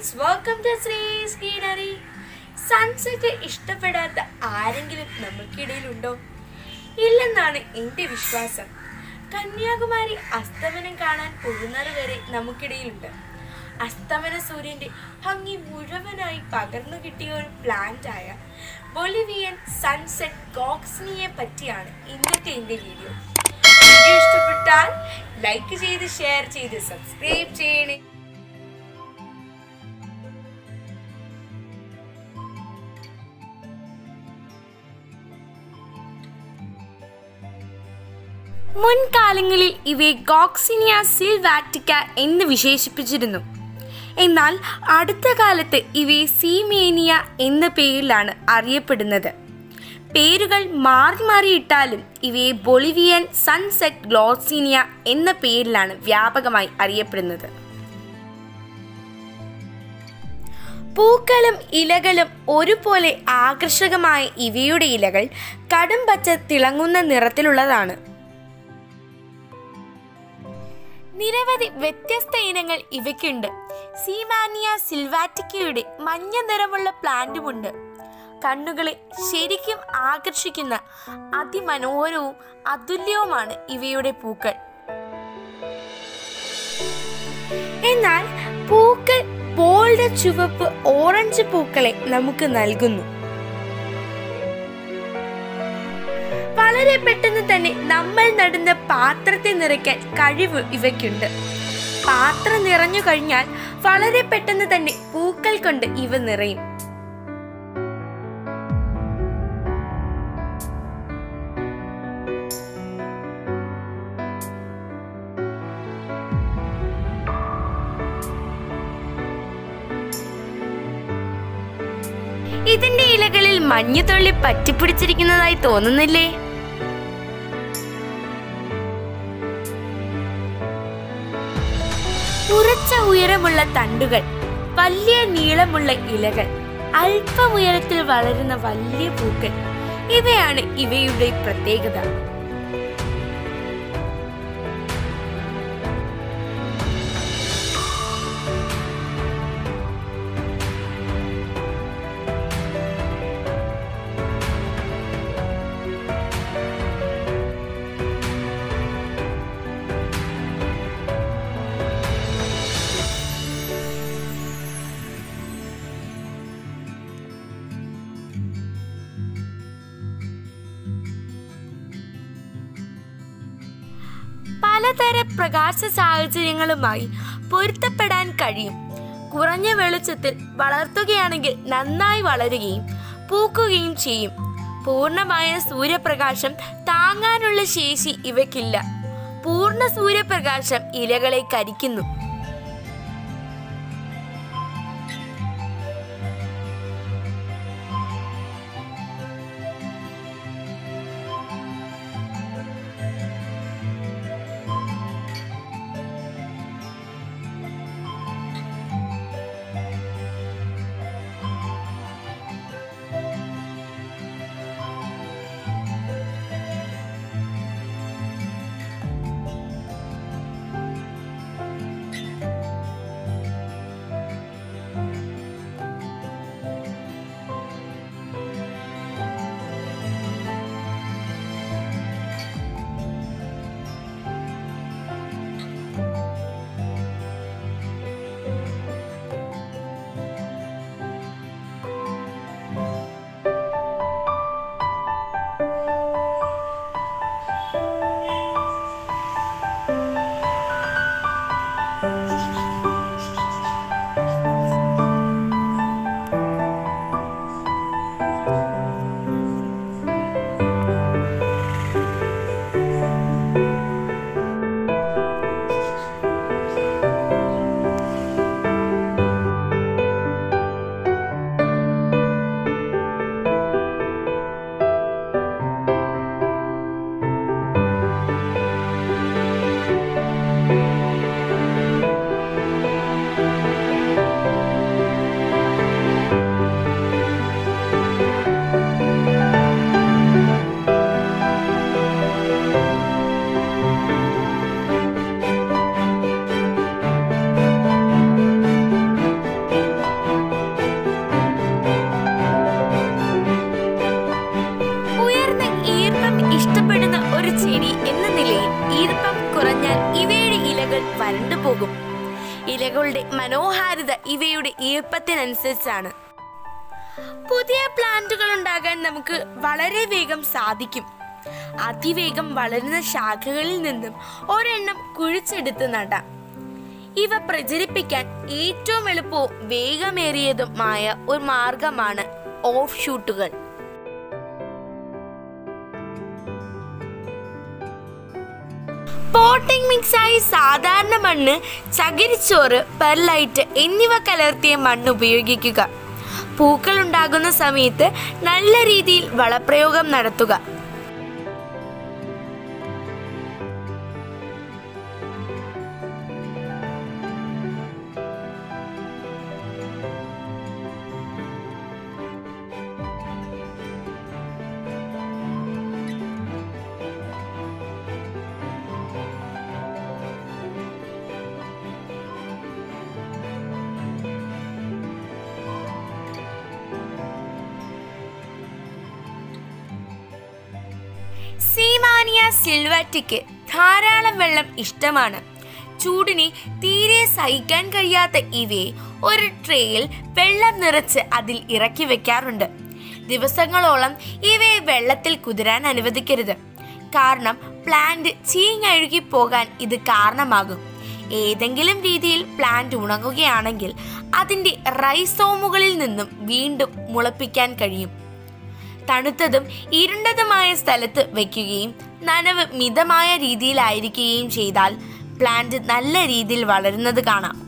friends welcome to Sree's greenery sunset ഇഷ്ടപ്പെടാത്ത ആരെങ്കിലും നമുക്കിടയിലുണ്ടോ ഇല്ലെന്നാണ് എൻ്റെ വിശ്വാസം കന്യാകുമാരി അസ്തമനം കാണാൻ പോകുന്നത് വരെ നമുക്കിടയിലുണ്ട് അസ്തമന സൂര്യൻ്റെ ഭംഗി മുഴുവനായി പകർന്നു കിട്ടിയ ഒരു പ്ലാന്റ് ആയ ബൊളിവിയൻ സൺസെറ്റ് ഗോക്സ്നിയെ പറ്റിയാണ് ഇന്നത്തെ എൻ്റെ വീഡിയോ വീഡിയോ ഇഷ്ടപ്പെട്ടാൽ ലൈക്ക് ചെയ്ത് ഷെയർ ചെയ്ത് സബ്സ്ക്രൈബ് ചെയ്യണേ മുൻകാലങ്ങളിൽ ഇവയെ ഗോക്സിനിയ സിൽവാറ്റിക്ക എന്ന് വിശേഷിപ്പിച്ചിരുന്നു എന്നാൽ അടുത്ത കാലത്ത് ഇവയെ സീമേനിയ എന്ന പേരിലാണ് അറിയപ്പെടുന്നത് പേരുകൾ മാറി മാറിയിട്ടാലും ഇവയെ ബൊളിവിയൻ സൺസെറ്റ് ഗ്ലോസിനിയ എന്ന പേരിലാണ് വ്യാപകമായി അറിയപ്പെടുന്നത് പൂക്കളും ഇലകളും ഒരുപോലെ ആകർഷകമായ ഇവയുടെ ഇലകൾ കടും പച്ച തിളങ്ങുന്ന നിറത്തിലുള്ളതാണ് നിരവധി വ്യത്യസ്ത ഇനങ്ങൾ ഇവയ്ക്കുണ്ട് സീമാനിയ സിൽവാറ്റിക്കയുടെ മഞ്ഞ നിറമുള്ള പ്ലാന്റുമുണ്ട് കണ്ണുകളെ ശരിക്കും ആകർഷിക്കുന്ന അതിമനോഹരവും അതുല്യവുമാണ് ഇവയുടെ പൂക്കൾ എന്നാൽ പൂക്കൾ ബോൾഡ് ചുവപ്പ് ഓറഞ്ച് പൂക്കളെ നമുക്ക് നൽകുന്നു വളരെ പെട്ടെന്ന് തന്നെ നമ്മൾ നടുന്ന പാത്രത്തെ നിറയ്ക്കാൻ കഴിവ് ഇവയ്ക്കുണ്ട് പാത്രം നിറഞ്ഞു കഴിഞ്ഞാൽ വളരെ പെട്ടെന്ന് തന്നെ പൂക്കൾ കൊണ്ട് ഇവ നിറയും ഇതിന്റെ ഇലകളിൽ മഞ്ഞുതുള്ളി പറ്റിപ്പിടിച്ചിരിക്കുന്നതായി തോന്നുന്നില്ലേ ഉറച്ച ഉയരമുള്ള തണ്ടുകൾ വലിയ നീളമുള്ള ഇലകൾ അല്പം ഉയരത്തിൽ വളരുന്ന വലിയ പൂക്കൾ ഇവയാണ് ഇവയുടെ പ്രത്യേകത പലതര പ്രകാശ സാഹചര്യങ്ങളുമായി പൊരുത്തപ്പെടാൻ കഴിയും കുറഞ്ഞ വെളിച്ചത്തിൽ വളർത്തുകയാണെങ്കിൽ നന്നായി വളരുകയും പൂക്കുകയും ചെയ്യും പൂർണ്ണമായ സൂര്യപ്രകാശം താങ്ങാനുള്ള ശേഷി ഇവയ്ക്കില്ല പൂർണ്ണ സൂര്യപ്രകാശം ഇലകളെ കരിക്കുന്നു വരണ്ടു പോകും ഇലകളുടെ മനോഹാരിത ഇവയുടെ ഈർപ്പത്തിനനുസരിച്ചാണ് പുതിയ പ്ലാന്റുകൾ ഉണ്ടാകാൻ നമുക്ക് വളരെ വേഗം സാധിക്കും അതിവേഗം വളരുന്ന ശാഖകളിൽ നിന്നും ഒരെണ്ണം കുഴിച്ചെടുത്ത് നടാം ഇവ പ്രചരിപ്പിക്കാൻ ഏറ്റവും എളുപ്പവും വേഗമേറിയതുമായ ഒരു മാർഗമാണ് ഓഫ് ഷൂട്ടുകൾ പോട്ടിംഗ് മിക്സായി സാധാരണ മണ്ണ് ചകിരിച്ചോറ് പെർലൈറ്റ് എന്നിവ കലർത്തിയ മണ്ണ് ഉപയോഗിക്കുക പൂക്കൾ ഉണ്ടാകുന്ന സമയത്ത് നല്ല രീതിയിൽ വളപ്രയോഗം നടത്തുക സീമാനിയ സിൽവറ്റിക്ക് ധാരാളം വെള്ളം ഇഷ്ടമാണ് ചൂടിനെ തീരെ സഹിക്കാൻ കഴിയാത്ത ഇവയെ ഒരു ട്രേയിൽ വെള്ളം നിറച്ച് അതിൽ ഇറക്കി വെക്കാറുണ്ട് ദിവസങ്ങളോളം ഇവയെ വെള്ളത്തിൽ കുതിരാൻ അനുവദിക്കരുത് കാരണം പ്ലാന്റ് ചീഞ്ഞഴുകി പോകാൻ ഇത് കാരണമാകും ഏതെങ്കിലും രീതിയിൽ പ്ലാന്റ് ഉണങ്ങുകയാണെങ്കിൽ അതിൻ്റെ റൈസോമുകളിൽ നിന്നും വീണ്ടും മുളപ്പിക്കാൻ കഴിയും തണുത്തതും ഇരുണ്ടതുമായ സ്ഥലത്ത് വയ്ക്കുകയും നനവ് മിതമായ രീതിയിലായിരിക്കുകയും ചെയ്താൽ പ്ലാന്റ് നല്ല രീതിയിൽ വളരുന്നത് കാണാം